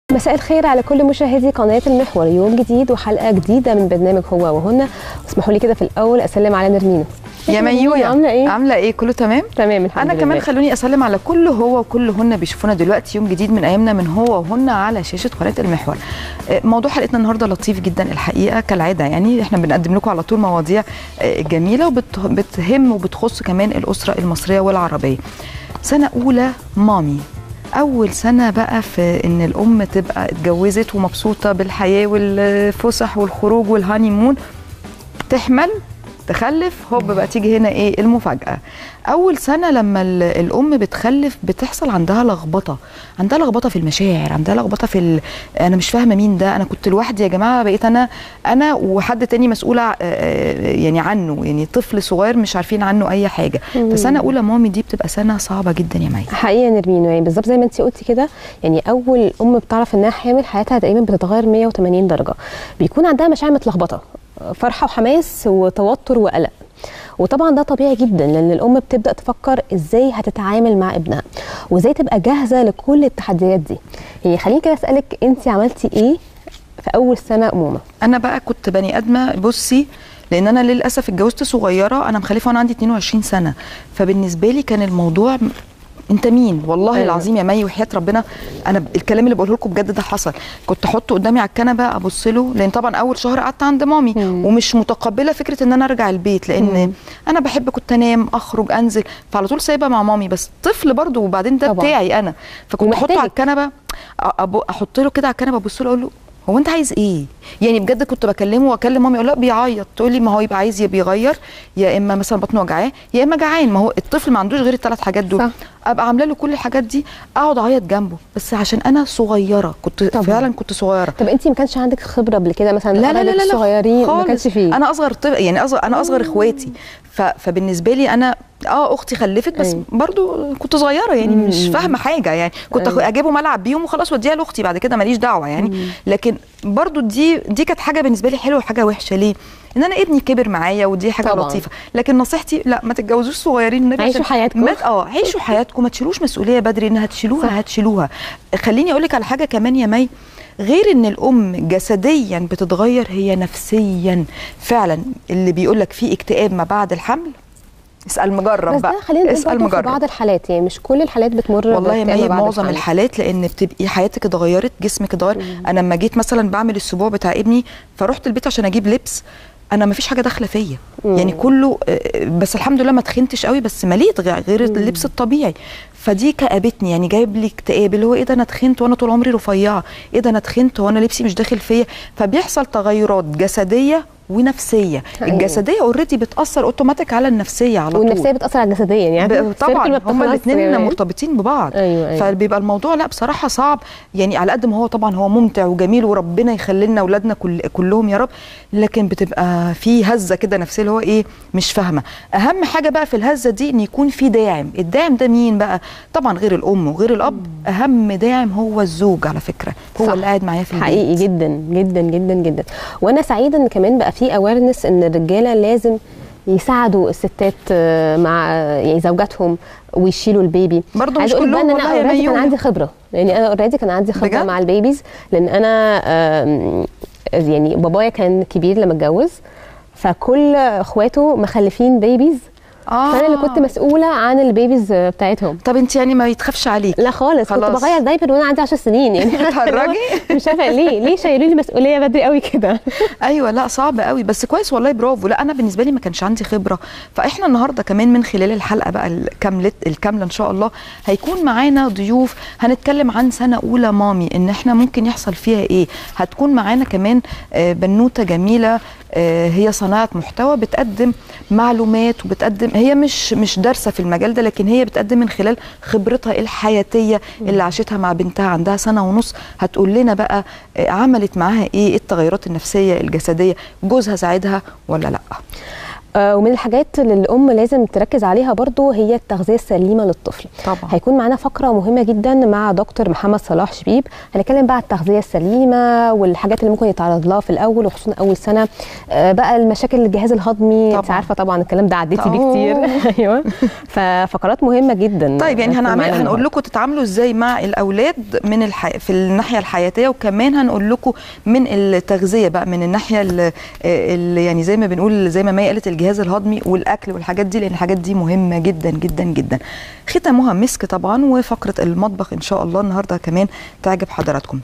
مساء الخير على كل مشاهدي قناة المحور يوم جديد وحلقة جديدة من برنامج هو وهن اسمحوا لي كده في الأول أسلم على نرمينة يا ميويا عاملة إيه؟ عامله ايه كله تمام تمام الحمد انا لله كمان خلوني اسلم على كل هو وكل هن بيشوفونا دلوقتي يوم جديد من ايامنا من هو وهن على شاشه قناه المحور آه، موضوع حلقتنا النهارده لطيف جدا الحقيقه كالعاده يعني احنا بنقدم لكم على طول مواضيع آه، جميله وبتهم وبتخص كمان الاسره المصريه والعربيه سنه اولى مامي اول سنه بقى في ان الام تبقى اتجوزت ومبسوطه بالحياه والفسح والخروج والهاني مون تحمل تخلف هوب بقى تيجي هنا ايه المفاجاه اول سنه لما ال- الام بتخلف بتحصل عندها لخبطه عندها لخبطه في المشاعر عندها لخبطه في ال... انا مش فاهمه مين ده انا كنت لوحدي يا جماعه بقيت انا انا وحد تاني مسؤوله آه، آه، يعني عنه يعني طفل صغير مش عارفين عنه اي حاجه فسنه اولى مامي دي بتبقى سنه صعبه جدا يا مي حقيقة نرمين يعني بالظبط زي ما انت قلتي كده يعني أول أم بتعرف إنها حامل حياتها تقريبا بتتغير 180 درجة بيكون عندها مشاعر متلخبطة فرحة وحماس وتوتر وقلق وطبعا ده طبيعي جدا لان الام بتبدا تفكر ازاي هتتعامل مع ابنها وازاي تبقى جاهزه لكل التحديات دي يعني خليني كده اسالك انت عملتي ايه في اول سنه امومه انا بقى كنت بني ادمه بصي لان انا للاسف اتجوزت صغيره انا مخلفه وانا عندي 22 سنه فبالنسبه لي كان الموضوع م- انت مين والله أيوة. أيوة. العظيم يا مي وحياه ربنا انا الكلام اللي بقوله لكم بجد ده حصل كنت احطه قدامي على الكنبه ابص له لان طبعا اول شهر قعدت عند مامي مم. ومش متقبله فكره ان انا ارجع البيت لان مم. انا بحب كنت انام اخرج انزل فعلى طول سايبه مع مامي بس طفل برضه وبعدين ده طبعا. بتاعي انا فكنت احطه على ومحتاجك. الكنبه أ- أبو- احط له كده على الكنبه ابص له اقول له هو انت عايز ايه؟ يعني بجد كنت بكلمه واكلم مامي اقول لا بيعيط تقول لي ما هو يبقى عايز يا بيغير يا اما مثلا بطنه وجعاه يا اما جعان ما هو الطفل ما عندوش غير الثلاث حاجات دول صح. ابقى عامله له كل الحاجات دي اقعد اعيط جنبه بس عشان انا صغيره كنت طبعا. فعلا كنت صغيره طب انت ما كانش عندك خبره قبل كده مثلا لا لا لا قرايبك لا, لا صغيرين ما خالص. كانش فيه انا اصغر طفل يعني اصغر انا اصغر اخواتي ف... فبالنسبه لي انا اه اختي خلفت بس أيوة. برضو كنت صغيره يعني مم. مش فاهمه حاجه يعني كنت أيوة. أيوة. اجيبهم العب بيهم وخلاص واديها لاختي بعد كده ماليش دعوه يعني لكن برضو دي دي كانت حاجه بالنسبه لي حلوه وحاجه وحشه ليه ان انا ابني كبر معايا ودي حاجه طبعاً. لطيفه لكن نصيحتي لا ما تتجوزوش صغيرين النبي عيشوا عشان- حياتكم. ما اه عيشوا حياتكم ما تشيلوش مسؤوليه بدري انها هتشيلوها صح. هتشيلوها خليني اقول لك على حاجه كمان يا مي غير ان الام جسديا بتتغير هي نفسيا فعلا اللي بيقول لك في اكتئاب ما بعد الحمل اسال مجرب بس بقى ده خلينا نقول اسال برضه في مجرب بعض الحالات يعني مش كل الحالات بتمر والله يا باكتئاب مي بعد معظم الحمل. الحالات لان بتبقي حياتك اتغيرت جسمك اتغير انا لما جيت مثلا بعمل الاسبوع بتاع ابني فرحت البيت عشان اجيب لبس انا ما فيش حاجه داخله فيا مم. يعني كله آه، بس الحمد لله ما تخنتش قوي بس مليت غ- غير اللبس الطبيعي فدي كابتني يعني جايب لي اكتئاب اللي هو ايه ده انا تخنت وانا طول عمري رفيعه ايه ده انا تخنت وانا لبسي مش داخل فيا فبيحصل تغيرات جسديه ونفسيه أيوة. الجسديه اوريدي بتاثر اوتوماتيك على النفسيه على طول والنفسيه بتاثر على الجسديه يعني ب- السيركل طبعا ما هما بتخلصش الاثنين كمان. مرتبطين ببعض أيوة، أيوة. فبيبقى الموضوع لا بصراحه صعب يعني على قد ما هو طبعا هو ممتع وجميل وربنا يخلي لنا اولادنا كل كلهم يا رب لكن بتبقى في هزه كده نفسيه اللي هو ايه مش فاهمه اهم حاجه بقى في الهزه دي ان يكون في داعم الداعم ده مين بقى طبعا غير الام وغير الاب اهم داعم هو الزوج على فكره هو صح. اللي قاعد معايا في البيت حقيقي جدا جدا جدا جدا وانا سعيده ان كمان بقى في اويرنس ان الرجاله لازم يساعدوا الستات آه، مع آه، يعني زوجاتهم ويشيلوا البيبي برضه عايزة مش أقول بقى كلهم ان انا والله يا اوريدي كان ميوم. عندي خبره يعني انا اوريدي كان عندي خبره بجد؟ مع البيبيز لان انا آم، يعني بابايا كان كبير لما اتجوز فكل اخواته مخلفين بيبيز آه. فانا اللي كنت مسؤوله عن البيبيز بتاعتهم طب انت يعني ما يتخافش عليك لا خالص كنت خلاص. بغير دايبر وانا عندي 10 سنين يعني بتهرجي؟ مش عارفه ليه ليه شايلين لي مسؤوليه بدري قوي كده ايوه لا صعب قوي بس كويس والله برافو لا انا بالنسبه لي ما كانش عندي خبره فاحنا النهارده كمان من خلال الحلقه بقى الكامله الكامله ان شاء الله هيكون معانا ضيوف هنتكلم عن سنه اولى مامي ان احنا ممكن يحصل فيها ايه هتكون معانا كمان آه، بنوته جميله آه، هي صناعه محتوى بتقدم معلومات وبتقدم هي مش مش دارسه في المجال ده لكن هي بتقدم من خلال خبرتها الحياتيه اللي عاشتها مع بنتها عندها سنه ونص هتقول لنا بقى آه، عملت معاها ايه إيه التغيرات النفسيه الجسديه جوزها ساعدها ولا لا آه، ومن الحاجات اللي الام لازم تركز عليها برضو هي التغذيه السليمه للطفل طبعا هيكون معانا فقره مهمه جدا مع دكتور محمد صلاح شبيب هنتكلم بقى على التغذيه السليمه والحاجات اللي ممكن يتعرض لها في الاول وخصوصا اول سنه آه، بقى المشاكل الجهاز الهضمي انت طبعاً. عارفه طبعا الكلام ده عديتي بيه طبعاً. كتير ايوه ففقرات مهمه جدا طيب يعني هتكون هنعمل معانا هنقول النهاردة. لكم تتعاملوا ازاي مع الاولاد من الحي... في الناحيه الحياتيه وكمان هنقول لكم من التغذيه بقى من الناحيه اللي يعني زي ما بنقول زي ما مي قالت الجهاز الهضمي والاكل والحاجات دي لان الحاجات دي مهمه جدا جدا جدا ختامها مسك طبعا وفقره المطبخ ان شاء الله النهارده كمان تعجب حضراتكم